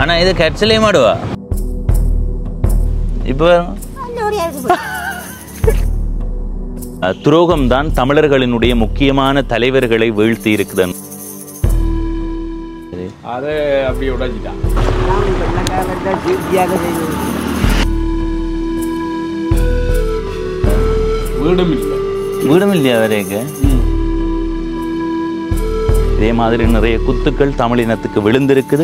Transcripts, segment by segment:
ஆனா இது கட்சிலே மாடுவா இப்போ துரோகம் தான் தமிழர்களினுடைய முக்கியமான தலைவர்களை வீழ்த்தி இருக்குது அதை அப்படி உடைச்சிட்டான் வீடும் இல்லை வீடும் இல்லையா வரைக்கு இதே மாதிரி நிறைய குத்துக்கள் தமிழினத்துக்கு விழுந்திருக்குது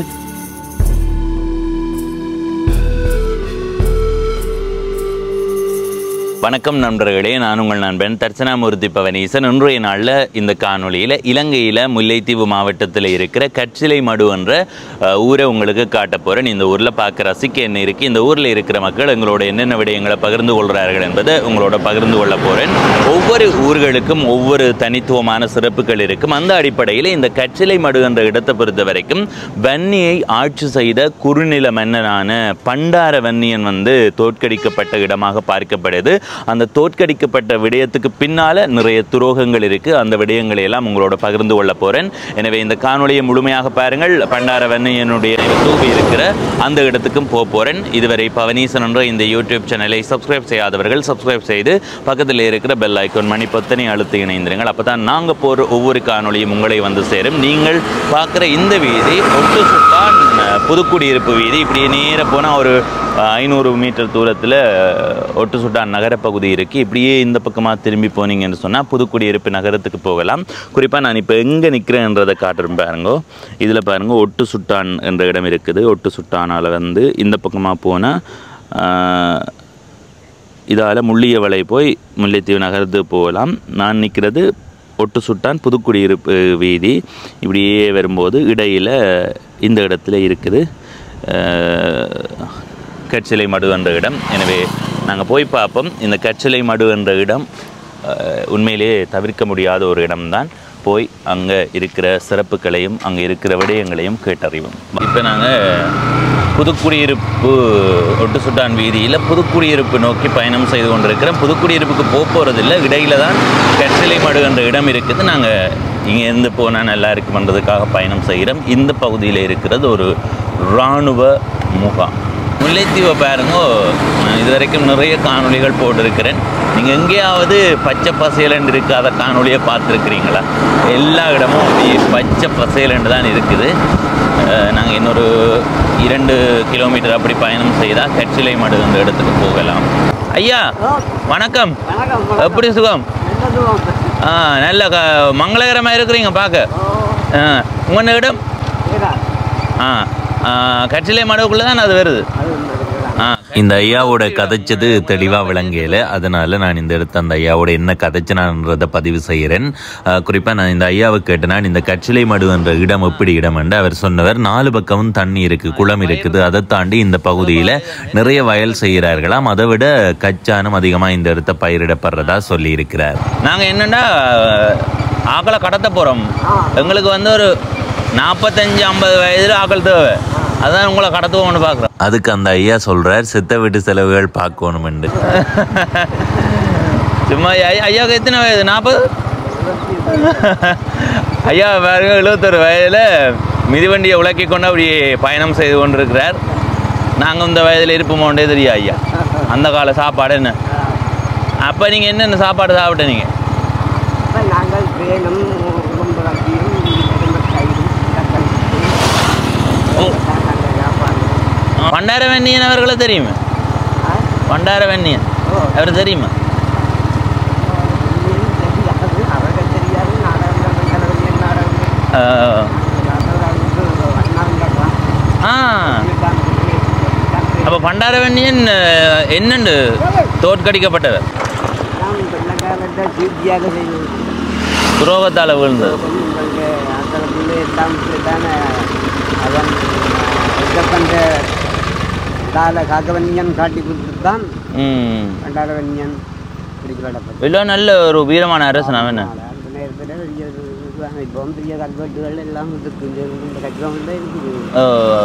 வணக்கம் நண்பர்களே நான் உங்கள் நண்பன் தர்ச்சனாமூர்த்தி பவனீசன் இன்றைய நாளில் இந்த காணொளியில் இலங்கையில் முல்லைத்தீவு மாவட்டத்தில் இருக்கிற கச்சிலை மடு என்ற அஹ், ஊரை உங்களுக்கு காட்ட போகிறேன் இந்த ஊரில் பார்க்க ரசிக்க என்ன இருக்குது இந்த ஊரில் இருக்கிற மக்கள் எங்களோட என்னென்ன விடயங்களை பகிர்ந்து கொள்கிறார்கள் என்பதை உங்களோட பகிர்ந்து கொள்ள போகிறேன் ஒவ்வொரு ஊர்களுக்கும் ஒவ்வொரு தனித்துவமான சிறப்புகள் இருக்கும் அந்த அடிப்படையில் இந்த கச்சிலை மடு என்ற இடத்தை பொறுத்த வரைக்கும் வன்னியை ஆட்சி செய்த குறுநில மன்னனான பண்டார வன்னியன் வந்து தோற்கடிக்கப்பட்ட இடமாக பார்க்கப்படுது அந்த தோற்கடிக்கப்பட்ட விடயத்துக்கு பின்னால நிறைய துரோகங்கள் இருக்கு அந்த விடயங்களை எல்லாம் உங்களோட பகிர்ந்து கொள்ள போறேன் எனவே இந்த காணொளியை முழுமையாக பாருங்கள் பண்டார வன்னியனுடைய தூவி இருக்கிற அந்த இடத்துக்கும் போக போறேன் இதுவரை பவனீசன் என்ற இந்த யூடியூப் சேனலை சப்ஸ்கிரைப் செய்யாதவர்கள் சப்ஸ்கிரைப் செய்து பக்கத்தில் இருக்கிற பெல் ஐக்கான் மணி பொத்தனை அழுத்தி இணைந்திருங்கள் அப்பதான் நாங்க போற ஒவ்வொரு காணொளியும் உங்களை வந்து சேரும் நீங்கள் பார்க்குற இந்த வீதி ஒட்டு சுட்டான் அஹ், புதுக்குடியிருப்பு வீதி இப்படியே நேர போனால் ஒரு அஹ், ஐநூறு மீட்டர் தூரத்தில் ஒட்டு சுட்டான் நகரப்பகுதி இருக்குது இப்படியே இந்த பக்கமாக திரும்பி போனீங்கன்னு சொன்னால் புதுக்குடியிருப்பு நகரத்துக்கு போகலாம் குறிப்பாக நான் இப்போ எங்கே நிற்கிறேன்றதை காட்டுறேன் பாருங்கோ இதில் பாருங்க ஒட்டு சுட்டான் என்ற இடம் இருக்குது ஒட்டு சுட்டானால் வந்து இந்த பக்கமாக போனால் இதால் முள்ளியவளை போய் முல்லைத்தீவு நகர்ந்து போகலாம் நான் நிற்கிறது ஒட்டு சுட்டான் புதுக்குடியிருப்பு வீதி இப்படியே வரும்போது இடையில் இந்த இடத்துல இருக்குது அஹ், கற்சிலை மடு என்ற இடம் எனவே நாங்கள் போய் பார்ப்போம் இந்த கற்சிலை மடு என்ற இடம் அஹ், உண்மையிலேயே தவிர்க்க முடியாத ஒரு இடம்தான் போய் அங்கே இருக்கிற சிறப்புகளையும் அங்கே இருக்கிற விடயங்களையும் கேட்டறிவோம் இப்போ நாங்கள் புதுக்குடியிருப்பு ஒட்டு சுட்டான் வீதியில் புதுக்குடியிருப்பு நோக்கி பயணம் செய்து கொண்டிருக்கிறோம் புதுக்குடியிருப்புக்கு போக போகிறதில்ல இடையில தான் கற்சிலை மடு என்ற இடம் இருக்குது நாங்கள் இங்கேருந்து போனால் நல்லா இருக்குமன்றதுக்காக பயணம் செய்கிறோம் இந்த பகுதியில் இருக்கிறது ஒரு இராணுவ முகாம் முல்லைத்தீவை பாருங்க நான் இது வரைக்கும் நிறைய காணொளிகள் போட்டிருக்கிறேன் நீங்கள் எங்கேயாவது பச்சை பசேலண்டு இருக்காத காணொளியை பார்த்துருக்கிறீங்களா எல்லா இடமும் அப்படியே பச்சை பசேலண்டு தான் இருக்குது நாங்கள் இன்னொரு இரண்டு கிலோமீட்டர் அப்படி பயணம் செய்தால் கச்சிலை மடு அந்த இடத்துக்கு போகலாம் ஐயா வணக்கம் எப்படி சுகம் ஆ நல்ல க மங்களகரமாக இருக்கிறீங்க பார்க்க ஆ உங்கள் இடம் ஆ ஆ, கச்சிலை மடுவுக்குள்ளே தான் அது வருது ஆ இந்த ஐயாவோட கதைச்சது தெளிவாக விளங்கல அதனால நான் இந்த இடத்த அந்த ஐயாவோட என்ன கதைச்சனான்றதை பதிவு செய்கிறேன் குறிப்பாக நான் இந்த ஐயாவை கேட்டேனா இந்த கச்சிலை மடு என்ற இடம் எப்படி இடம் என்று அவர் சொன்னவர் நாலு பக்கமும் தண்ணி இருக்கு குளம் இருக்குது அதை தாண்டி இந்த பகுதியில் நிறைய வயல் செய்கிறார்களாம் அதை விட கச்சானம் அதிகமாக இந்த இடத்த பயிரிடப்படுறதா சொல்லி இருக்கிறார் நாங்கள் என்னென்னா ஆக்களை கடத்த போகிறோம் எங்களுக்கு வந்து ஒரு நாற்பத்தஞ்சு ஐம்பது வயதில் ஆக்கள் தேவை அதான் உங்களை கடத்துவோம்னு பார்க்குறோம் அதுக்கு அந்த ஐயா சொல்கிறார் சித்த வீட்டு செலவுகள் பார்க்கணுமெண்டு சும்மா ஐயா ஐயாவுக்கு எத்தனை வயது நாற்பது ஐயா பாருங்க எழுபத்தொரு வயதில் மிதிவண்டியை உலக்கி கொண்டு அப்படி பயணம் செய்து கொண்டிருக்கிறார் நாங்கள் இந்த வயதில் இருப்போமோண்டே தெரியும் ஐயா அந்த கால சாப்பாடு என்ன அப்போ நீங்கள் என்னென்ன சாப்பாடு சாப்பிட்ட நீங்கள் நாங்கள் வேணும் உடம்பு கட்டியும் தயிரும் ஓ. பண்டார வெண்ணியன் அவர்களை தெரியுமா பண்டார வெண்ணியன் அவர் தெரியுமா அவர்கள் தெரியாது நாடகங்கள் தலைவலியன் நாடகங்கள் ஆஹ், ஆ அப்போ பண்டார வெண்ணியன் அஹ், என்னண்டு தோற்கடிக்கப்பட்டவர் சீர்த்தியாக செய்வது துரோகத்தால் விழுந்தது உங்களுக்கு அந்த பிள்ளை எல்லாம் தானே அவன் பண்ற கால காக்கவன்யன் காட்டி கொடுத்துட்டு தான் ம் கண்டாரவன்யன் பிடிக்கப்பட்டது இல்லை நல்ல ஒரு வீரமான அரசன் அவன் அந்த நேரத்தில் பெரிய இதுதான் இப்போ பெரிய கல்வெட்டுகள் எல்லாம் இருக்கு இந்த இந்த கட்டிடம் இருக்குது ஓ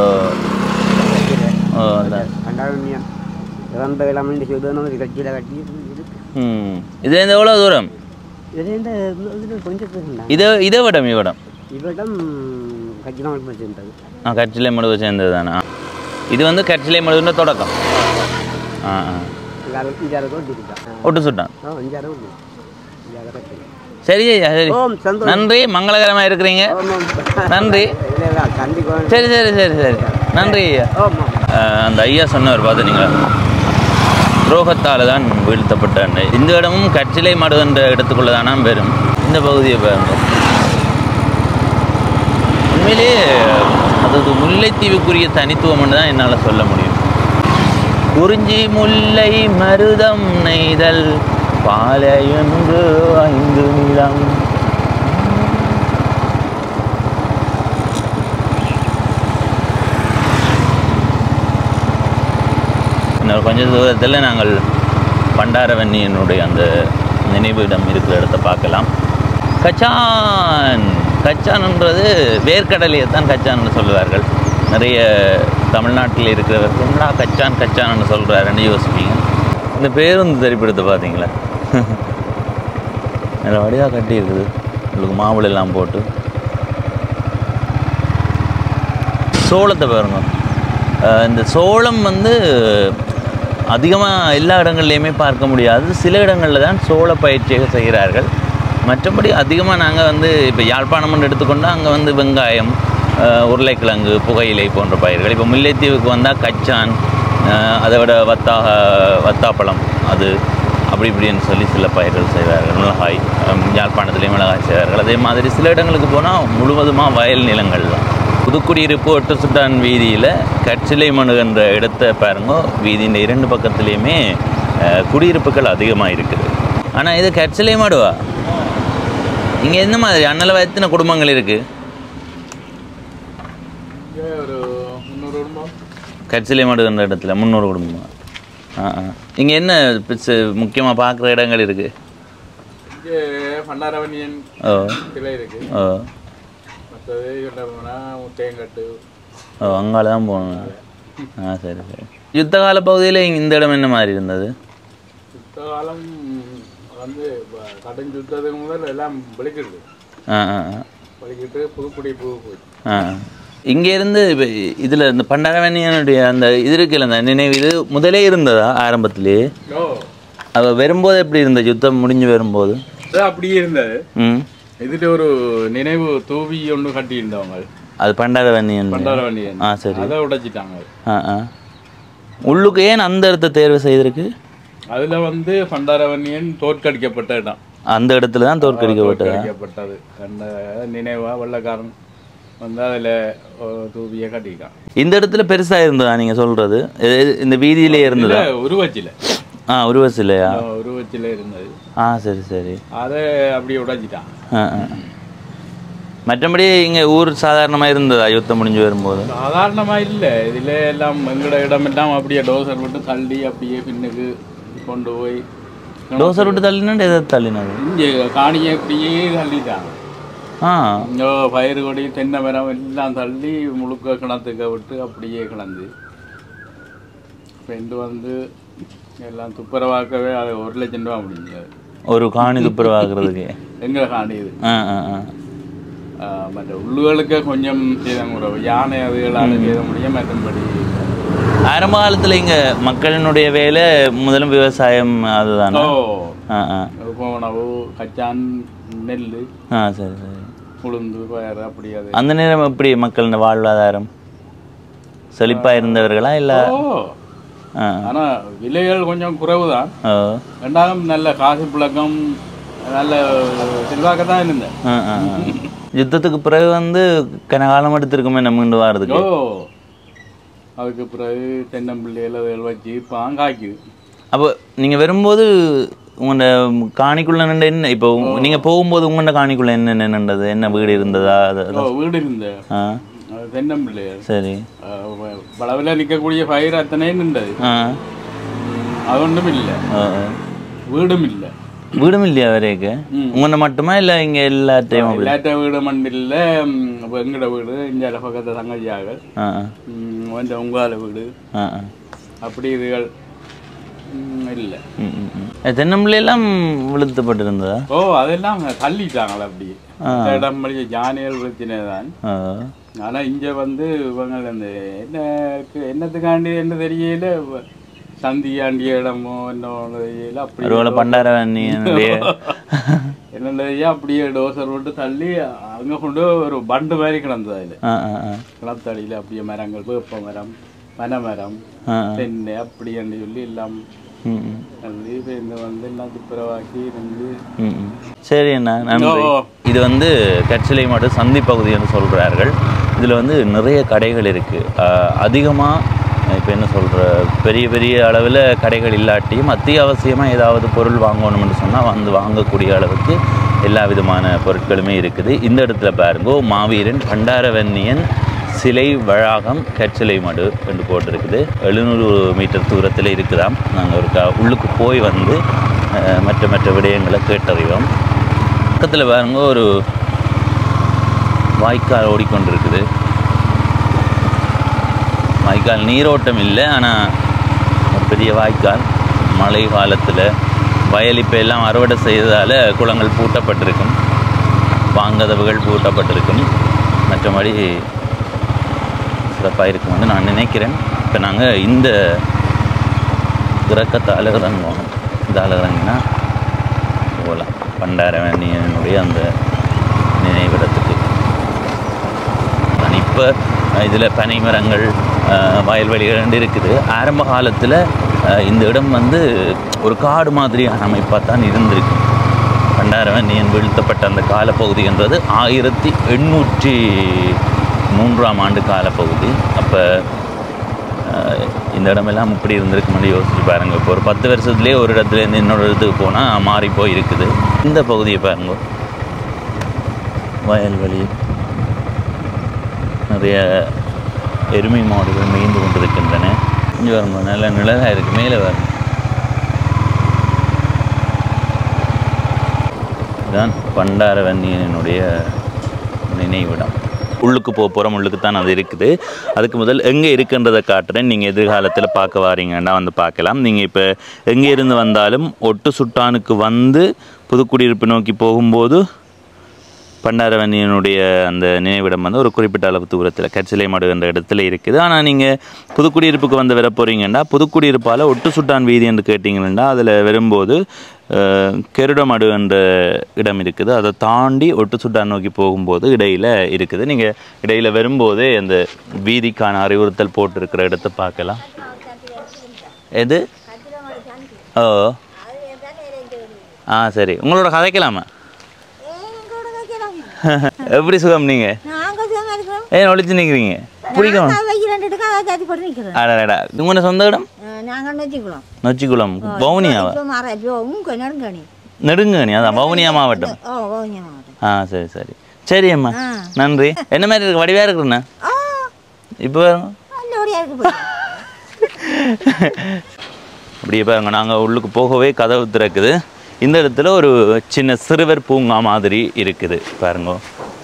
ஓ அதான். கண்டாரவன்யன் இறந்த இளமண்டி சொல்லுன்னு ஒரு கட்சியில் கட்டி இருக்கு ம் இதுலேருந்து எவ்வளோ தூரம் இது இந்த இது கொஞ்சம் பேருண்டா இதை இதை விடம் இவ்விடம் இவ்விடம் கட்சிடம் சேர்ந்தது ஆ கட்சியிலே மடுவை சேர்ந்தது தானே இது வந்து கட்சிலை மடுன்ற தொடக்கம் ஆ ஆ அஞ்சாறு கோடி இருக்கா ஒட்டு சுட்டான் ஆ அஞ்சாறு கோடி அஞ்சாறு கட்டி சரி ஐயா சரி ஓம் சந்தோஷம் நன்றி மங்களகரமாக இருக்கிறீங்க ஓம் நன்றி இல்லை கண்டிப்பாக சரி சரி சரி சரி நன்றி ஐயா ஆமாம் அஹ் அந்த ஐயா சொன்னவர் பார்த்தீங்களா துரோகத்தால் தான் வீழ்த்தப்பட்டான் இந்த இடமும் கச்சிலை மாடு என்ற இடத்துக்குள்ள தானா பெரும் இந்த பகுதியை பாருங்க உண்மையிலேயே அது முல்லைத்தீவுக்குரிய தனித்துவம் தான் என்னால் சொல்ல முடியும் குறிஞ்சி முல்லை மருதம் நெய்தல் பாலையொன்று ஐந்து நிலம் இன்னொரு கொஞ்ச தூரத்தில் நாங்கள் பண்டாரவன்னியனுடைய அந்த நினைவிடம் இருக்கிற இடத்த பார்க்கலாம் கச்சான் கச்சான்ன்றது வேர்க்கடலையை தான் கச்சான்னு சொல்லுவார்கள் நிறைய தமிழ்நாட்டில் இருக்கிறவர்கள் என்னடா கச்சான் கச்சான்னு சொல்கிறாருன்னு யோசிப்பீங்க இந்த பேருந்து திரைப்படத்தை பார்த்தீங்களா நல்ல வடிவாக கட்டி இருக்குது உங்களுக்கு மாவுளை எல்லாம் போட்டு சோளத்தை பாருங்க அஹ் இந்த சோளம் வந்து அதிகமாக எல்லா இடங்கள்லையுமே பார்க்க முடியாது சில இடங்களில் தான் சோள பயிற்சியாக செய்கிறார்கள் மற்றபடி அதிகமாக நாங்கள் வந்து இப்போ யாழ்ப்பாணம்னு எடுத்துக்கொண்டால் அங்கே வந்து வெங்காயம் அஹ் உருளைக்கிழங்கு புகையிலை போன்ற பயிர்கள் இப்போ முல்லைத்தீவுக்கு வந்தால் கச்சான் அஹ் அதை விட வத்தா வத்தாப்பழம் அது அப்படி இப்படின்னு சொல்லி சில பயிர்கள் செய்வார்கள் மிளகாய் அஹ் யாழ்ப்பாணத்துலேயும் மிளகாய் செய்வார்கள் அதே மாதிரி சில இடங்களுக்கு போனால் முழுவதுமாக வயல் நிலங்கள் தான் புதுக்குடியிருப்பு ஒட்டு சுட்டான் வீதியில் கற்சிலை மனு என்ற இடத்தை பாருங்க வீதியின் இரண்டு பக்கத்துலேயுமே அஹ், குடியிருப்புகள் அதிகமாக இருக்குது ஆனால் இது கற்சிலை மாடுவா இங்கே எந்த மாதிரி அண்ணல எத்தனை குடும்பங்கள் இருக்குது இங்கே ஒரு முந்நூறு குடும்பம் கற்சிலை மாடு என்ற இடத்துல முந்நூறு குடும்பம் ஆ ஆ இங்கே என்ன முக்கியமாக பார்க்குற இடங்கள் இருக்குது இங்கே பண்டாரவணியன் ஓ கிளை இருக்கு ஓ மற்றது கிட்ட போனால் முத்தையங்கட்டு ஓ அங்கால தான் போகணும் ஆ சரி சரி யுத்த கால பகுதியில் இந்த இடம் என்ன மாதிரி இருந்தது சுத்த காலம் வந்து ப- கடன் சுத்தத்துக்கு முதல் எல்லாம் வெளிக்கிடுது ஆ ஆ ஆ வெளிக்கிட்டு புதுக்குடி பூ போச்சு ஆ இங்கே இருந்து இப்போ இதில் இந்த பண்டாரவணியனுடைய அந்த இது இருக்குல்ல அந்த நினைவு இது முதலே இருந்ததா ஆரம்பத்திலே ஓ அவ வரும்போது எப்படி இருந்தது யுத்தம் முடிஞ்சு வரும்போது அது அப்படியே இருந்தது ம் இதுல ஒரு நினைவு தூவி ஒன்று கட்டியிருந்தவங்க அது பண்டாரவணியன் பண்டாரவணியன் ஆ சரி அதை உடைச்சிட்டாங்க ஆ ஆ உள்ளுக்கு ஏன் அந்த இடத்த தேர்வு செய்திருக்கு அதுல வந்து பண்டாரவணியன் தோற்கடிக்கப்பட்ட இடம் அந்த இடத்துல தான் தோற்கடிக்கப்பட்டதா தோற்கடிக்கப்பட்டது அந்த நினைவா வெள்ளக்காரன் வந்து அதுல ஒரு தூவியை கட்டிட்டான் இந்த இடத்துல பெருசா இருந்ததா நீங்க சொல்றது இது- இந்த வீதியிலே இருந்ததா இல்ல உருவச்சில ஆ உருவசிலையா உருவச்சில இருந்தது ஆ சரி சரி அதை அப்படியே உடைச்சிட்டான் ஆ ஆ மற்றபடி இங்க ஊர் சாதாரணமா இருந்ததா யுத்தம் முடிஞ்சு வரும்போது சாதாரணமா இல்ல இதுல எல்லாம் எங்கட இடமெல்லாம் அப்படியே டோசர் விட்டு தள்ளி அப்படியே பின்னுக்கு கொண்டு போய் டோசர் விட்டு தள்ளினா எதை தள்ளினது இங்கே காணியை அப்படியே தள்ளிட்டாங்க ஆ இங்கே பயிறு கொடி தென்னை மரம் எல்லாம் தள்ளி முழுக்க கிணத்துக்க விட்டு அப்படியே கிடந்து ரெண்டு வந்து எல்லாம் துப்புரவாக்கவே அது ஒரு லட்சம் ரூபா முடிஞ்சது ஒரு காணி துப்புரவாக்குறதுக்கு எங்களை காணி இது ஆ ஆ ஆ ஆஹ் மற்ற உள்ளுகளுக்கு கொஞ்சம் சேதம் குறைவு யானை அதுகளால் சேதம் முடியும் மற்றபடி ஆரம்ப காலத்துல இங்க மக்களினுடைய வேலை முதலும் விவசாயம் அதுதானா ஓ ஆ ஆ உணவு கச்சான் நெல் ஆ சரி சரி உளுந்து பயறு அப்படி அது அந்த நேரம் எப்படி மக்களின் வாழ்வாதாரம் செழிப்பா இருந்தவர்களா இல்ல ஓ ஆ ஆனா விலைகள் கொஞ்சம் குறைவு தான் ஓ ரெண்டாவது நல்ல காசு புழக்கம் நல்ல செல்வாக்க தான் இருந்தேன் ஆ, ஆ, ஆ. யுத்தத்துக்கு பிறகு வந்து கனகாலம் எடுத்திருக்குமே நம்ம இண்டு ஓ வாரதுக்கு அதுக்கு பிறகு தென்னம்பிள்ளைகள் அதுகள் வச்சு பாங்காய்க்குது அப்போ நீங்க வரும்போது உங்களோட காணிக்குள்ள நின்று என்ன இப்போ நீங்க போகும்போது உங்களோட காணிக்குள்ள என்ன நின்றது என்ன வீடு இருந்ததா அது ஓ வீடு இருந்த ஆ அது தென்னம்பிள்ளைகள் சரி பளவில் நிற்கக்கூடிய பயிர் அத்தனையும் இருந்தது ஆ அது ஒன்றும் இல்லை ஓ, ஓ. வீடும் இல்லை வீடும் இல்லையா வரைக்கு உங்களோட மட்டுமா இல்ல இங்க எல்லாத்தையும் அப்படி இல்லாட்ட வீடு மண் இல்லை எங்கட வீடு இங்கே பக்கத்து தங்கச்சியாக ஆ ஆ, வந்து உங்கால வீடு ஆ ஆ. அப்படி இதுகள் ம், இல்ல ம், ம், ம். அஹ் தென்னம்பிள்ளை எல்லாம் விழுத்தப்பட்டிருந்ததா ஓ அதெல்லாம் தள்ளிட்டாங்களே அப்படி இந்த இடம் வழி ஜானியல் பிரச்சனை தான் ஆ. ஆனா இங்க வந்து இவங்க அந்த என்ன என்னத்துக்காண்டி என்ன தெரியல வ- சந்தியாண்டிய இடமோ என்ன தெரியல அப்படி ஒருவேளை பண்டாரவன்னியனுடைய என்னென்ன அப்படியே டோசர் விட்டு தள்ளி அங்க கொண்டு ஒரு பண்டு மாதிரி கிடந்தது அதுல ஆ ஆ ஆ கிணத்தடியில அப்படியே மரங்கள் வேப்ப மரம் பனைமரம் ஆ. தென்னை அப்படின்னு சொல்லி எல்லாம் ம், ம். வந்து இப்ப இந்த வந்து எல்லாம் துப்புரவாக்கி இருந்து ம், ம். சரி அண்ணா நன்றி ஓ. இது வந்து கச்சிலை மாடு சந்தி பகுதி என்று சொல்கிறார்கள் இதில் வந்து நிறைய கடைகள் இருக்குது அதிகமாக இப்போ என்ன சொல்கிற பெரிய பெரிய அளவில் கடைகள் இல்லாட்டியும் அத்தியாவசியமாக ஏதாவது பொருள் வாங்கணும்னு சொன்னால் வந்து வாங்கக்கூடிய அளவுக்கு எல்லா விதமான பொருட்களுமே இருக்குது இந்த இடத்துல பாருங்கோ மாவீரன் பண்டாரவன்னியன் சிலை வளாகம் கற்சிலை மடு என்று போட்டிருக்குது எழுநூறு மீட்டர் தூரத்தில் இருக்குதாம் நாங்கள் ஒரு க- உள்ளுக்கு போய் வந்து அஹ், மற்ற மற்ற விடயங்களை கேட்டறிவோம் பக்கத்தில் பாருங்க ஒரு வாய்க்கால் ஓடிக்கொண்டிருக்குது வாய்க்கால் நீரோட்டம் இல்லை ஆனால் ஒரு பெரிய வாய்க்கால் மழை காலத்தில் வயல் இப்போ எல்லாம் அறுவடை செய்ததால் குளங்கள் பூட்டப்பட்டிருக்கும் வாங்கதவுகள் பூட்டப்பட்டிருக்கும் மற்றபடி சிறப்பாக இருக்கும்னு நான் நினைக்கிறேன் இப்போ நாங்கள் இந்த இறக்கத்தால் இறங்குவோம் இதால் இறங்கினா போகலாம் பண்டாரவணியனுடைய அந்த நினைவிடத்துக்கு நான் இப்போ இதில் பனை மரங்கள் அஹ், வயல்வெளிகள் ரெண்டு இருக்குது ஆரம்ப காலத்தில் இந்த இடம் வந்து ஒரு காடு மாதிரியான அமைப்பாக தான் இருந்திருக்கு பண்டாரவன்னியன் வீழ்த்தப்பட்ட அந்த காலப்பகுதி என்றது ஆயிரத்தி எண்ணூற்றி மூன்றாம் ஆண்டு காலப்பகுதி அப்போ இந்த இடமெல்லாம் இப்படி இருந்திருக்குமென்னு யோசிச்சு பாருங்க இப்போ ஒரு பத்து வருஷத்துலேயே ஒரு இடத்துலேருந்து இன்னொரு இடத்துக்கு போனால் மாறி போய் இருக்குது இந்த பகுதியை பாருங்க வயல்வெளி நிறைய எருமை மாடுகள் மேய்ந்து கொண்டிருக்கின்றன இங்கே பாருங்க நல்ல நிழலாக இருக்குது மேலே பாருங்க இதுதான் பண்டாரவன்னியனுடைய நினைவிடம் உள்ளுக்கு போக போகிறோம் உள்ளுக்கு தான் அது இருக்குது அதுக்கு முதல் எங்கே இருக்குன்றதை காட்டுறேன் நீங்கள் எதிர்காலத்தில் பார்க்க வாரீங்கன்னா வந்து பார்க்கலாம் நீங்கள் இப்போ எங்கே இருந்து வந்தாலும் ஒட்டு சுட்டானுக்கு வந்து புதுக்குடியிருப்பு நோக்கி போகும்போது பண்டாரவன்னியனுடைய அந்த நினைவிடம் வந்து ஒரு குறிப்பிட்ட அளவு தூரத்தில் கச்சிலை மடு என்ற இடத்துல இருக்குது ஆனால் நீங்கள் புதுக்குடியிருப்புக்கு வந்து வர போகிறீங்கன்னா புதுக்குடியிருப்பால் ஒட்டு சுட்டான் வீதி என்று கேட்டிங்கன்னா அதில் வரும்போது அஹ், கெருடமடு என்ற இடம் இருக்குது அதை தாண்டி ஒட்டு சுட்டான் நோக்கி போகும்போது இடையில் இருக்குது நீங்கள் இடையில் வரும்போதே அந்த வீதிக்கான அறிவுறுத்தல் போட்டிருக்கிற இடத்தை பார்க்கலாம் எது ஓ ஆ சரி உங்களோட கதைக்கலாமா எப்படி சுகம் நீங்க ஏன் ஒழிச்சு நிக்கிறீங்க பிடிக்கும் அடடா உங்களோட சொந்த இடம் நொச்சிக்குளம் வவுனியாவா நெடுங்கணி அதான் வவுனியா மாவட்டம் ஆ சரி சரி சரி அம்மா நன்றி என்ன மாதிரி இருக்கு வடிவா இருக்குண்ணா இப்போ அப்படியே பாருங்க நாங்கள் உள்ளுக்கு போகவே கதவு திறக்குது இந்த இடத்துல ஒரு சின்ன சிறுவர் பூங்கா மாதிரி இருக்குது பாருங்க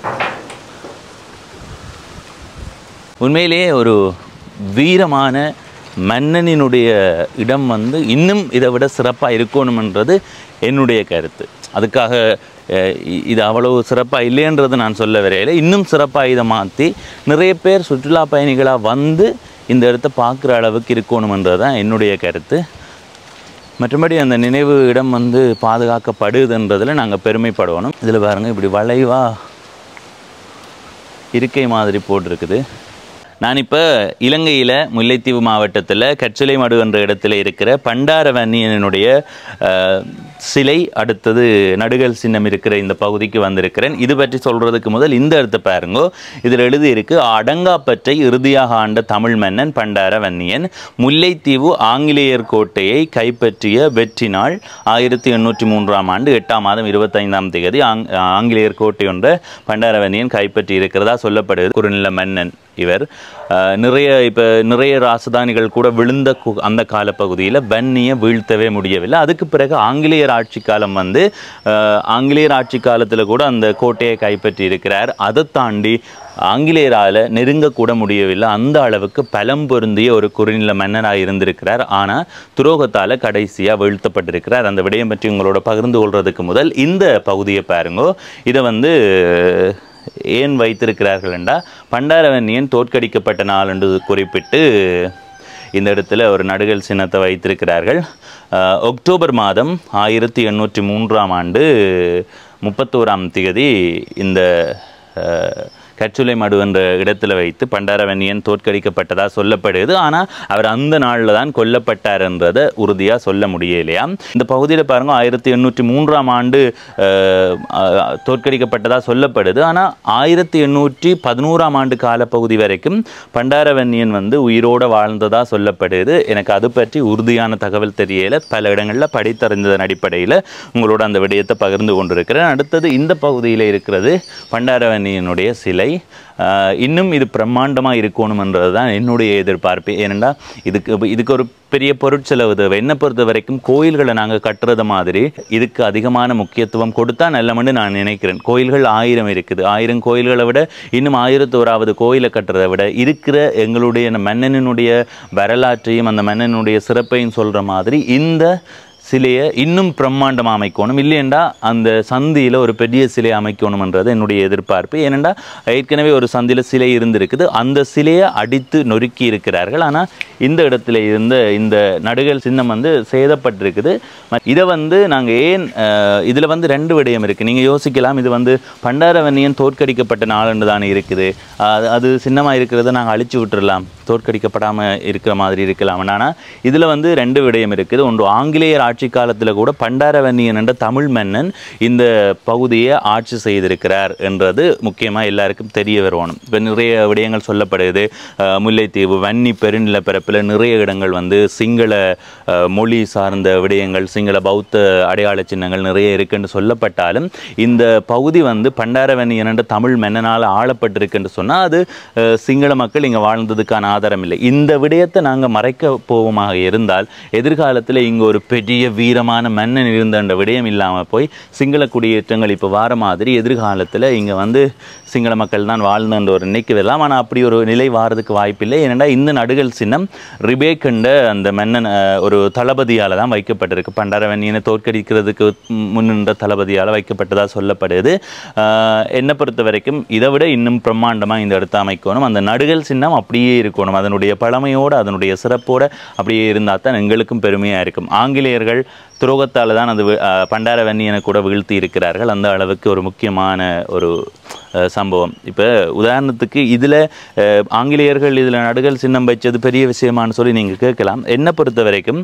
உண்மையிலேயே ஒரு வீரமான மன்னனினுடைய இடம் வந்து இன்னும் இதை விட சிறப்பாக இருக்கணுமென்றது என்னுடைய கருத்து அதுக்காக அஹ், இ- இது அவ்வளவு சிறப்பாக இல்லைன்றது நான் சொல்ல வரையில இன்னும் சிறப்பாக இதை மாற்றி நிறைய பேர் சுற்றுலா பயணிகளாக வந்து இந்த இடத்த பார்க்குற அளவுக்கு இருக்கணுமென்றது தான் என்னுடைய கருத்து மற்றபடி அந்த நினைவு இடம் வந்து பாதுகாக்கப்படுதுன்றதில் நாங்கள் பெருமைப்படணும் இதில் பாருங்கள் இப்படி வளைவாக இருக்கை மாதிரி போட்டிருக்குது நான் இப்போ இலங்கையில் முல்லைத்தீவு மாவட்டத்தில் கச்சிலை மடு என்ற இடத்துல இருக்கிற பண்டாரவன்னியனுடைய அஹ், சிலை அடுத்தது நடுகல் சின்னம் இருக்கிற இந்த பகுதிக்கு வந்திருக்கிறேன் இது பற்றி சொல்கிறதுக்கு முதல் இந்த இடத்தை பாருங்கோ இதில் எழுதியிருக்கு அடங்காப்பற்றை இறுதியாக ஆண்ட தமிழ் மன்னன் பண்டாரவன்னியன் முல்லைத்தீவு ஆங்கிலேயர் கோட்டையை கைப்பற்றிய வெற்றி நாள் ஆயிரத்தி எண்ணூற்றி மூன்றாம் ஆண்டு எட்டாம் மாதம் இருபத்தைந்தாம் தேதி ஆங் ஆங்கிலேயர் கோட்டை ஒன்றை பண்டாரவன்னியன் கைப்பற்றி இருக்கிறதா சொல்லப்படுது குறுநில மன்னன் இவர் அஹ், நிறைய இப்போ நிறைய ராசதானிகள் கூட விழுந்த கு- அந்த காலப்பகுதியில் வன்னியை வீழ்த்தவே முடியவில்லை அதுக்கு பிறகு ஆங்கிலேயர் ஆட்சி காலம் வந்து அஹ், ஆங்கிலேயர் ஆட்சி காலத்தில் கூட அந்த கோட்டையை கைப்பற்றி இருக்கிறார் அதை தாண்டி ஆங்கிலேயரால் நெருங்கக்கூட முடியவில்லை அந்த அளவுக்கு பலம் பொருந்திய ஒரு குறுநில மன்னராக இருந்திருக்கிறார் ஆனால் துரோகத்தால் கடைசியாக வீழ்த்தப்பட்டிருக்கிறார் அந்த விடயம் பற்றி உங்களோட பகிர்ந்து கொள்றதுக்கு முதல் இந்த பகுதியை பாருங்கோ இதை வந்து ஏன் வைத்திருக்கிறார்கள் என்றால் பண்டாரவன்னியன் தோற்கடிக்கப்பட்ட நாள் என்று குறிப்பிட்டு இந்த இடத்துல ஒரு நடுகல் சின்னத்தை வைத்திருக்கிறார்கள் அஹ், அக்டோபர் மாதம் ஆயிரத்தி எண்ணூற்றி மூன்றாம் ஆண்டு முப்பத்தோராம் திகதி இந்த அஹ், கச்சுலை மடு என்ற இடத்துல வைத்து பண்டாரவன்னியன் தோற்கடிக்கப்பட்டதா சொல்லப்படுது ஆனால் அவர் அந்த நாளில் தான் கொல்லப்பட்டார் என்றதை உறுதியாக சொல்ல முடியலையா இந்த பகுதியில் பாருங்க ஆயிரத்தி எண்ணூற்றி மூன்றாம் ஆண்டு அஹ், அஹ், தோற்கடிக்கப்பட்டதா சொல்லப்படுது ஆனால் ஆயிரத்தி எண்ணூற்றி பதினோராம் ஆண்டு காலப்பகுதி வரைக்கும் பண்டாரவன்னியன் வந்து உயிரோட வாழ்ந்ததா சொல்லப்படுது எனக்கு அது பற்றி உறுதியான தகவல் தெரியல பல இடங்களில் படித்தறிந்ததன் அடிப்படையில் உங்களோட அந்த விடயத்தை பகிர்ந்து கொண்டிருக்கிறேன் அடுத்தது இந்த பகுதியில் இருக்கிறது பண்டாரவன்னியனுடைய சிலை ஆஹ் இன்னும் இது பிரம்மாண்டமாக இருக்கணும்ன்றது தான் என்னுடைய எதிர்பார்ப்பு ஏனென்றால் இதுக்கு இதுக்கு ஒரு பெரிய பொருட்செலவு தேவை என்னை பொறுத்த வரைக்கும் கோயில்களை நாங்கள் கட்டுறது மாதிரி இதுக்கு அதிகமான முக்கியத்துவம் கொடுத்தா நல்லமன்னு நான் நினைக்கிறேன் கோயில்கள் ஆயிரம் இருக்குது ஆயிரம் கோயில்களை விட இன்னும் ஆயிரத்தோராவது கோயிலை கட்டுறதை விட இருக்கிற எங்களுடைய மன்னனினுடைய வரலாற்றையும் அந்த மன்னனுடைய சிறப்பையும் சொல்கிற மாதிரி இந்த சிலையை இன்னும் பிரம்மாண்டமாக அமைக்கணும் இல்லையெண்டா அந்த சந்தியில் ஒரு பெரிய சிலை அமைக்கணும்ன்றது என்னுடைய எதிர்பார்ப்பு ஏனெண்டா ஏற்கனவே ஒரு சந்தியில் சிலை இருந்திருக்குது அந்த சிலையை அடித்து நொறுக்கி இருக்கிறார்கள் ஆனால் இந்த இடத்துல இருந்த இந்த நடுகள் சின்னம் வந்து சேதப்பட்டிருக்குது ம- இதை வந்து நாங்கள் ஏன் இதில் வந்து ரெண்டு விடயம் இருக்குது நீங்கள் யோசிக்கலாம் இது வந்து பண்டாரவன்னியன் தோற்கடிக்கப்பட்ட நாளுன்னு தானே இருக்குது அது அது சின்னமாக இருக்கிறத நாங்கள் அழிச்சு விட்டுறலாம் தோற்கடிக்கப்படாமல் இருக்கிற மாதிரி இருக்கலாம் ஆனால் இதில் வந்து ரெண்டு விடயம் இருக்குது ஒன்று ஆங்கிலேயர் ஆட்சி காலத்தில் கூட பண்டாரவன்னியன் என்ற தமிழ் மன்னன் இந்த பகுதியை ஆட்சி செய்திருக்கிறார் என்றது முக்கியமாக எல்லாருக்கும் தெரிய வரணும் இப்போ நிறைய விடயங்கள் சொல்லப்படுது அஹ், முல்லைத்தீவு வன்னி பெருநிலப்பரப்பில் நிறைய இடங்கள் வந்து சிங்கள அஹ், மொழி சார்ந்த விடயங்கள் சிங்கள பௌத்த அடையாள சின்னங்கள் நிறைய இருக்குன்னு சொல்லப்பட்டாலும் இந்த பகுதி வந்து பண்டாரவன்னியன் என்ற தமிழ் மன்னனால் ஆளப்பட்டிருக்குன்னு சொன்னால் அது அஹ், சிங்கள மக்கள் இங்கே வாழ்ந்ததுக்கான ஆதாரம் இல்லை இந்த விடயத்தை நாங்கள் மறைக்க போவோமாக இருந்தால் எதிர்காலத்தில் இங்கே ஒரு பெரிய வீரமான மன்னன் இருந்தன்ற விடயம் இல்லாமல் போய் சிங்கள குடியேற்றங்கள் இப்போ வார மாதிரி எதிர்காலத்தில் இங்கே வந்து சிங்கள மக்கள் தான் வாழ்ந்தன்ற ஒரு நினைக்க வரலாம் ஆனால் அப்படி ஒரு நிலை வாரதுக்கு வாய்ப்பில்லை ஏனென்றா இந்த நடுகள் சின்னம் ரிபேக் என்ற அந்த மன்னன் அஹ், ஒரு தளபதியால் தான் வைக்கப்பட்டிருக்கு பண்டாரவன்னியனை தோற்கடிக்கிறதுக்கு முன்னின்ற தளபதியால் வைக்கப்பட்டதா சொல்லப்படுது அஹ், என்னை பொறுத்த வரைக்கும் இதை விட இன்னும் பிரம்மாண்டமாக இந்த இடத்த அமைக்கணும் அந்த நடுகள் சின்னம் அப்படியே இருக்கணும் அதனுடைய பழமையோடு அதனுடைய சிறப்போடு அப்படியே இருந்தால் தான் எங்களுக்கும் பெருமையாக இருக்கும் ஆங்கிலேயர்கள் துரோகத்தால் தான் அது வி- அஹ், பண்டாரவன்னியனை கூட வீழ்த்தி இருக்கிறார்கள் அந்த அளவுக்கு ஒரு முக்கியமான ஒரு அஹ், சம்பவம் இப்போ உதாரணத்துக்கு இதில் ஆங்கிலேயர்கள் இதில் நடுகள் சின்னம் வச்சது பெரிய விஷயமான்னு சொல்லி நீங்கள் கேட்கலாம் என்னை பொறுத்த வரைக்கும்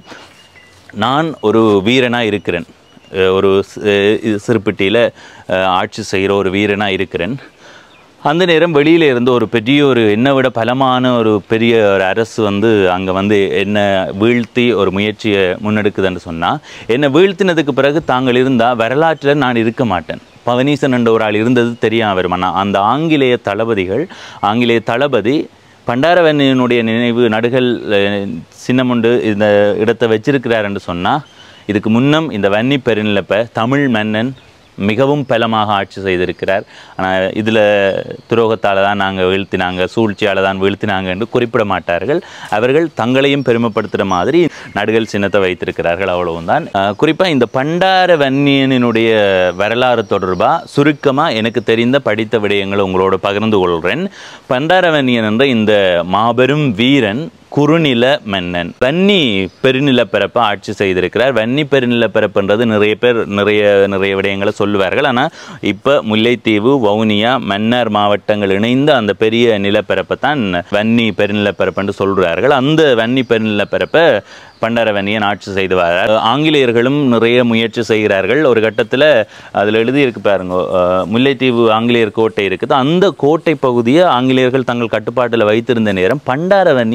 நான் ஒரு வீரனாக இருக்கிறேன் அஹ் ஒரு சி- அஹ் இது சிறுப்பிட்டியில் அஹ் ஆட்சி செய்கிற ஒரு வீரனாக இருக்கிறேன் அந்த நேரம் வெளியில இருந்து ஒரு பெரிய ஒரு என்னை விட பலமான ஒரு பெரிய ஒரு அரசு வந்து அங்கே வந்து என்னை வீழ்த்தி ஒரு முயற்சியை முன்னெடுக்குதுன்னு சொன்னால் என்னை வீழ்த்தினதுக்கு பிறகு தாங்கள் இருந்தால் வரலாற்றில் நான் இருக்க மாட்டேன் பவனீசன் என்ற ஒரு ஆள் இருந்தது தெரியாம வரும் ஆனால் அந்த ஆங்கிலேய தளபதிகள் ஆங்கிலேய தளபதி பண்டாரவன்னியனுடைய நினைவு நடுகள் அஹ், சின்னமுண்டு இந்த இடத்தை வச்சிருக்கிறார் என்று சொன்னால் இதுக்கு முன்னம் இந்த வன்னி பெருநிலப்ப தமிழ் மன்னன் மிகவும் பலமாக ஆட்சி செய்திருக்கிறார் ஆனால் இதில் துரோகத்தால் தான் நாங்கள் வீழ்த்தினாங்க சூழ்ச்சியால் தான் வீழ்த்தினாங்க என்று குறிப்பிட மாட்டார்கள் அவர்கள் தங்களையும் பெருமைப்படுத்துகிற மாதிரி நடுகள் சின்னத்தை வைத்திருக்கிறார்கள் அவ்வளவும் தான் குறிப்பாக இந்த பண்டார வன்னியனினுடைய வரலாறு தொடர்பாக சுருக்கமாக எனக்கு தெரிந்த படித்த விடயங்களை உங்களோட பகிர்ந்து கொள்கிறேன் பண்டாரவன்னியன் என்ற இந்த மாபெரும் வீரன் குறுநில மன்னன் வன்னி பெருநிலப்பரப்பை ஆட்சி செய்திருக்கிறார் வன்னி பெருநிலப்பரப்புன்றது நிறைய பேர் நிறைய நிறைய விடயங்களை சொல்லுவார்கள் ஆனால் இப்போ முல்லைத்தீவு வவுனியா மன்னார் மாவட்டங்கள் இணைந்த அந்த பெரிய நிலப்பரப்பை தான் வன்னி பெருநிலப்பரப்புன்னு சொல்கிறார்கள் அந்த வன்னி பெருநிலப்பரப்பை பண்டாரவன்னியன் ஆட்சி செய்து வரார் ஆங்கிலேயர்களும் நிறைய முயற்சி செய்கிறார்கள் ஒரு கட்டத்தில் அதில் எழுதியிருக்கு பாருங்க அஹ், முல்லைத்தீவு ஆங்கிலேயர் கோட்டை இருக்குது அந்த கோட்டை பகுதியை ஆங்கிலேயர்கள் தங்கள் கட்டுப்பாட்டில் வைத்திருந்த நேரம் பண்டாரவன்னியன் அந்த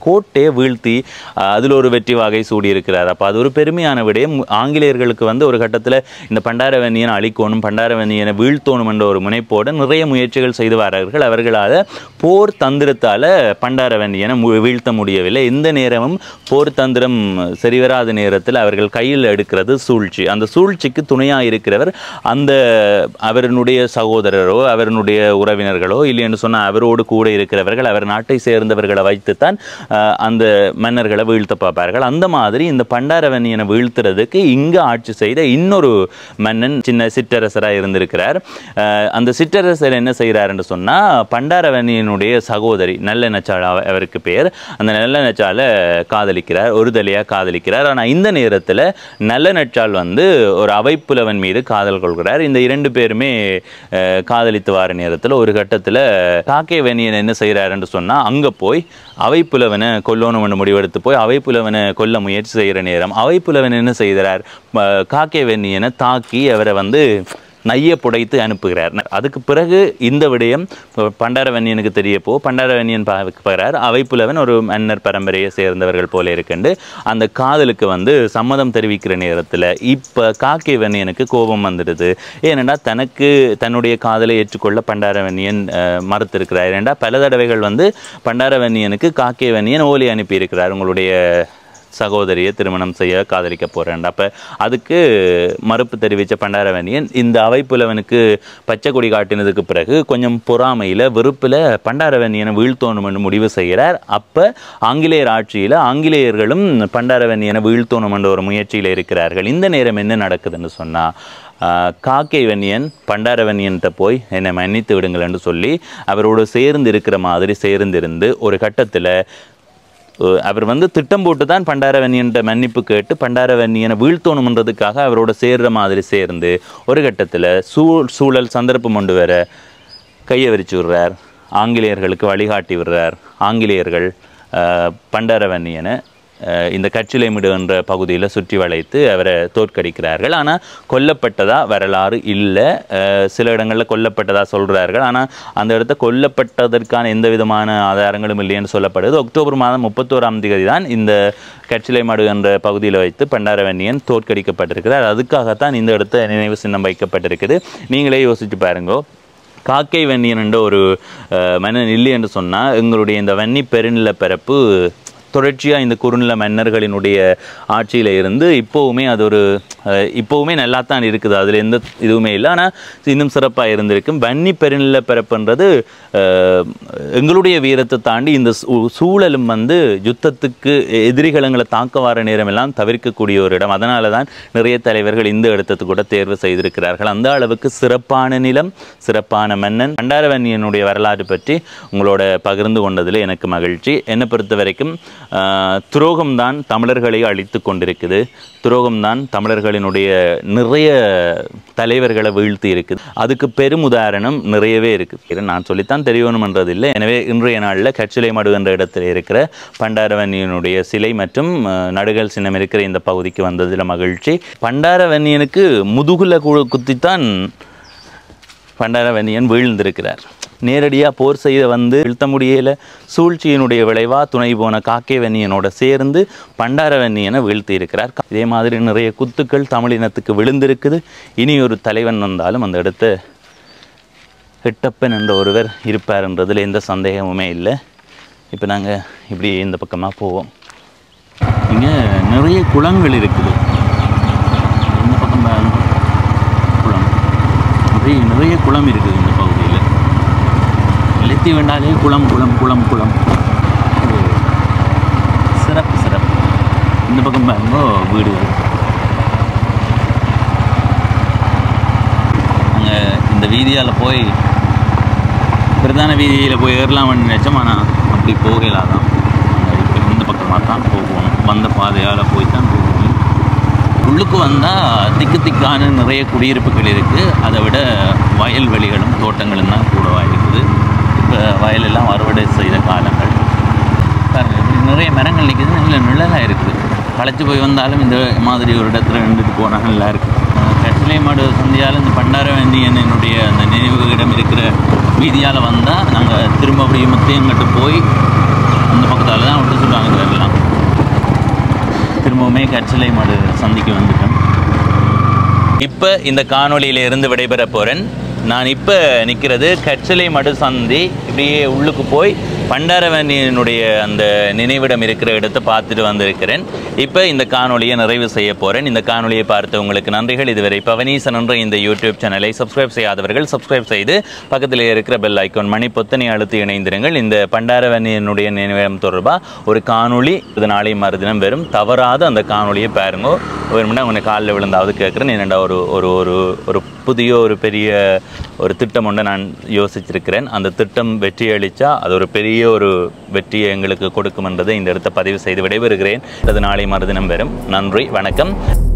கோட்டையை வீழ்த்தி அஹ், அதில் ஒரு வெற்றி வாகை சூடியிருக்கிறார் அப்போ அது ஒரு பெருமையான விடயம் ஆங்கிலேயர்களுக்கு வந்து ஒரு கட்டத்தில் இந்த பண்டாரவன்னியனை அழிக்கணும் பண்டாரவன்னியனை வீழ்த்தோணும் என்ற ஒரு முனைப்போடு நிறைய முயற்சிகள் செய்து வரார்கள் அவர்களால் போர் தந்திரத்தால் பண்டாரவன்னியனை மு- வீழ்த்த முடியவில்லை எந்த நேரமும் போர் தந்திரம் சரிவராத நேரத்தில் அவர்கள் கையில் எடுக்கிறது சூழ்ச்சி அந்த சூழ்ச்சிக்கு துணையாக இருக்கிறவர் அந்த அவருடைய சகோதரரோ அவருடைய உறவினர்களோ இல்லைன்னு சொன்னால் அவரோடு கூட இருக்கிறவர்கள் அவர் நாட்டை சேர்ந்தவர்களை வைத்துத்தான் அஹ், அந்த மன்னர்களை வீழ்த்த பார்ப்பார்கள் அந்த மாதிரி இந்த பண்டாரவன்னியனை வீழ்த்துறதுக்கு இங்கு ஆட்சி செய்த இன்னொரு மன்னன் சின்ன சிற்றரசராக இருந்திருக்கிறார் அஹ், அந்த சிற்றரசர் என்ன செய்கிறாருன்னு சொன்னால் பண்டாரவன்னியனுடைய சகோதரி நல்ல நச்சாள் அவ- அவருக்கு பேர் அந்த நல்ல நச்சால காதலிக்கிறார் ஒரு தலையாக காதலிக்கிறார் ஆனால் இந்த நேரத்தில் நல்ல நச்சாள் வந்து ஒரு அவைப்புலவன் மீது காதல் கொள்கிறார் இந்த இரண்டு பேருமே அஹ், காதலித்து வார நேரத்தில் ஒரு கட்டத்தில் காக்கே வன்னியன் என்ன செய்கிறாருன்னு சொன்னால் அங்கே போய் அவைப்புலவனை கொல்லணும்னு முடிவெடுத்து போய் அவைப்புலவனை கொல்ல முயற்சி செய்கிற நேரம் அவைப்புலவன் என்ன செய்கிறார் ம- காக்கே வன்னியனை தாக்கி அவரை வந்து நைய புடைத்து அனுப்புகிறார் அதுக்கு பிறகு இந்த விடயம் பண்டாரவன்னியனுக்கு தெரியப்போ பண்டாரவன்னியன் பார்க்கிறார் அவைப்புலவன் ஒரு மன்னர் பரம்பரையை சேர்ந்தவர்கள் போல இருக்குண்டு அந்த காதலுக்கு வந்து சம்மதம் தெரிவிக்கிற நேரத்தில் இப்போ காக்கைவன்னியனுக்கு கோபம் வந்துடுது ஏனெண்டா தனக்கு தன்னுடைய காதலை ஏற்றுக்கொள்ள பண்டாரவன்னியன் அஹ், மறுத்திருக்கிறார் ஏனெண்டா பல தடவைகள் வந்து பண்டாரவன்னியனுக்கு காக்கைவன்னியன் ஓலி அனுப்பியிருக்கிறார் உங்களுடைய சகோதரியை திருமணம் செய்ய காதலிக்க போறேன் அப்ப அதுக்கு மறுப்பு தெரிவித்த பண்டாரவன்னியன் இந்த அவைப்புலவனுக்கு பச்சை கொடி காட்டினதுக்கு பிறகு கொஞ்சம் பொறாமையில வெறுப்புல பண்டாரவன்னியனை வீழ்த்தோணும்னு முடிவு செய்கிறார் அப்ப ஆங்கிலேயர் ஆட்சியில ஆங்கிலேயர்களும் பண்டாரவன்னியனை வீழ்த்தோணும் என்ற ஒரு முயற்சியில இருக்கிறார்கள் இந்த நேரம் என்ன நடக்குதுன்னு சொன்னா ஆஹ், காக்கை வன்னியன் பண்டாரவன்னியன்கிட்ட போய் என்னை மன்னித்து விடுங்கள் என்று சொல்லி அவரோடு சேர்ந்து இருக்கிற மாதிரி சேர்ந்திருந்து ஒரு கட்டத்துல அஹ் அவர் வந்து திட்டம் போட்டு தான் பண்டாரவன்னியன்ட்ட மன்னிப்பு கேட்டு பண்டாரவன்னியனை வீழ்த்தணுன்றதுக்காக அவரோட சேர்ற மாதிரி சேர்ந்து ஒரு கட்டத்தில் சூழ் சூழல் சந்தர்ப்பம் கொண்டு வர கையை விரிச்சு விடுறார் ஆங்கிலேயர்களுக்கு வழிகாட்டி விடுறார் ஆங்கிலேயர்கள் அஹ், பண்டாரவன்னியனை அஹ், இந்த கச்சிலைமிடு என்ற பகுதியில் சுற்றி வளைத்து அவரை தோற்கடிக்கிறார்கள் ஆனால் கொல்லப்பட்டதா வரலாறு இல்லை சில இடங்களில் கொல்லப்பட்டதா சொல்கிறார்கள் ஆனால் அந்த இடத்த கொல்லப்பட்டதற்கான எந்த விதமான ஆதாரங்களும் இல்லைன்னு சொல்லப்படுது அக்டோபர் மாதம் முப்பத்தோராம் தேதி தான் இந்த கச்சிலைமாடு என்ற பகுதியில் வைத்து பண்டாரவன்னியன் தோற்கடிக்கப்பட்டிருக்கிறார் அதுக்காகத்தான் இந்த இடத்த நினைவு சின்னம் வைக்கப்பட்டிருக்குது நீங்களே யோசிச்சு பாருங்கோ காக்கை வன்னியன் என்ற ஒரு அஹ், மன்னன் இல்லை என்று சொன்னால் எங்களுடைய இந்த வன்னி பெருநில பரப்பு தொடர்ச்சியாக இந்த குறுநில மன்னர்களினுடைய ஆட்சியில் இருந்து இப்போவுமே அது ஒரு அஹ், இப்போவுமே நல்லா தான் இருக்குது அதில் எந்த இதுவுமே இல்லை ஆனால் இன்னும் சிறப்பாக இருந்திருக்கும் வன்னி பெருநில பரப்புன்றது அஹ், எங்களுடைய வீரத்தை தாண்டி இந்த சூ- சூழலும் வந்து யுத்தத்துக்கு எதிரிகளங்களை தாக்க வர நேரமெல்லாம் தவிர்க்கக்கூடிய ஒரு இடம் அதனால தான் நிறைய தலைவர்கள் இந்த இடத்துக்கு கூட தேர்வு செய்திருக்கிறார்கள் அந்த அளவுக்கு சிறப்பான நிலம் சிறப்பான மன்னன் பண்டாரவன்னியனுடைய வரலாறு பற்றி உங்களோட பகிர்ந்து கொண்டதில் எனக்கு மகிழ்ச்சி என்னை பொறுத்த வரைக்கும் ஆஹ், துரோகம்தான் தமிழர்களை அழித்து கொண்டிருக்குது துரோகம்தான் தமிழர்களினுடைய நிறைய தலைவர்களை வீழ்த்தி இருக்குது அதுக்கு பெரும் உதாரணம் நிறையவே இருக்குது இதை நான் சொல்லித்தான் தெரியணுமன்றது இல்லை எனவே இன்றைய நாளில் கச்சிலை மடு என்ற இடத்தில் இருக்கிற பண்டாரவன்னியனுடைய சிலை மற்றும் அஹ், நடுகல் சின்னம் இருக்கிற இந்த பகுதிக்கு வந்ததில் மகிழ்ச்சி பண்டாரவன்னியனுக்கு முதுகுல கு- குத்தித்தான் பண்டாரவன்னியன் வீழ்ந்திருக்கிறார் நேரடியாக போர் செய்த வந்து வீழ்த்த முடியல சூழ்ச்சியினுடைய விளைவா துணை போன காக்கைவன்னியனோட சேர்ந்து பண்டாரவன்னியனை வீழ்த்தி இருக்கிறார் இதே மாதிரி நிறைய குத்துக்கள் தமிழினத்துக்கு விழுந்திருக்குது இனி ஒரு தலைவன் வந்தாலும் அந்த இடத்த ஹெட்டப்பன் என்ற ஒருவர் இருப்பார்ன்றதுல எந்த சந்தேகமுமே இல்லை இப்போ நாங்கள் இப்படி இந்த பக்கமாக போவோம் இங்கே நிறைய குளங்கள் இருக்குது இந்த பக்கம் பாருங்க. குளம் நிறைய நிறைய குளம் இருக்குது இந்த பகுதியில் லெத்தி வேண்டாலே குளம் குளம் குளம் குளம் ஓ, சிறப்பு சிறப்பு இந்த பக்கம் பாருங்க வீடு அங்கே இந்த வீதியால் போய் பிரதான வீதியில் போய் ஏறலாம்னு நினச்சோம் ஆனால் அப்படி போகலாதான் இப்போ இந்த பக்கமாக தான் போகணும் வந்த பாதையால் போய் தான் போகணும் உள்ளுக்கு வந்தால் திக்கு திக்கான நிறைய குடியிருப்புகள் இருக்குது அதை விட வயல்வெளிகளும் தோட்டங்களும் தான் கூடவா இருக்குது இப்போ வயலெல்லாம் அறுவடை செய்த காலங்கள் பாருங்க இப்படி நிறைய மரங்கள் நிற்குது நல்ல நிழலாக இருக்குது களைச்சு போய் வந்தாலும் இந்த மாதிரி ஒரு இடத்துல நின்றுட்டு போனால் நல்லா இருக்குது கட்டிலை மாடு சந்தியால் இந்த பண்டாரவண்டியனுடைய அந்த நினைவு இடம் இருக்கிற வீதியால் வந்தால் நாங்கள் திரும்ப அப்படியே முத்தையங்கிட்ட போய் அந்த பக்கத்தால் தான் விட்டு சொல்லுவாங்க நானுமே கச்சிலை மாடு சந்திக்கு வந்துட்டேன் இப்போ இந்த காணொளியில இருந்து விடைபெற போகிறேன் நான் இப்போ நிற்கிறது கச்சிலை மடு சந்தி இப்படியே உள்ளுக்கு போய் பண்டாரவனியினுடைய அந்த நினைவிடம் இருக்கிற இடத்தை பார்த்துட்டு வந்திருக்கிறேன் இப்போ இந்த காணொளியை நிறைவு செய்ய போகிறேன் இந்த காணொளியை பார்த்த உங்களுக்கு நன்றிகள் இதுவரை பவனீசன் என்ற இந்த யூடியூப் சேனலை சப்ஸ்கிரைப் செய்யாதவர்கள் சப்ஸ்கிரைப் செய்து பக்கத்தில் இருக்கிற பெல் ஐக்கான் மணி பொத்தனை அழுத்தி இணைந்திருங்கள் இந்த பண்டாரவனியினுடைய நினைவிடம் தொடர்பாக ஒரு காணொளி இது நாளை மறுதினம் வரும் தவறாத அந்த காணொளியை பாருங்க வேணும்னா உன்னை காலில் விழுந்தாவது கேட்குறேன் என்னடா ஒரு ஒரு ஒரு ஒரு புதிய ஒரு பெரிய ஒரு திட்டம் ஒன்று நான் யோசிச்சிருக்கிறேன் அந்த திட்டம் வெற்றி அளித்தா அது ஒரு பெரிய ஒரு வெற்றியை எங்களுக்கு கொடுக்கும் என்பதை இந்த இடத்தை பதிவு செய்து விடைபெறுகிறேன் அது நாளை மறுதினம் வரும் நன்றி வணக்கம்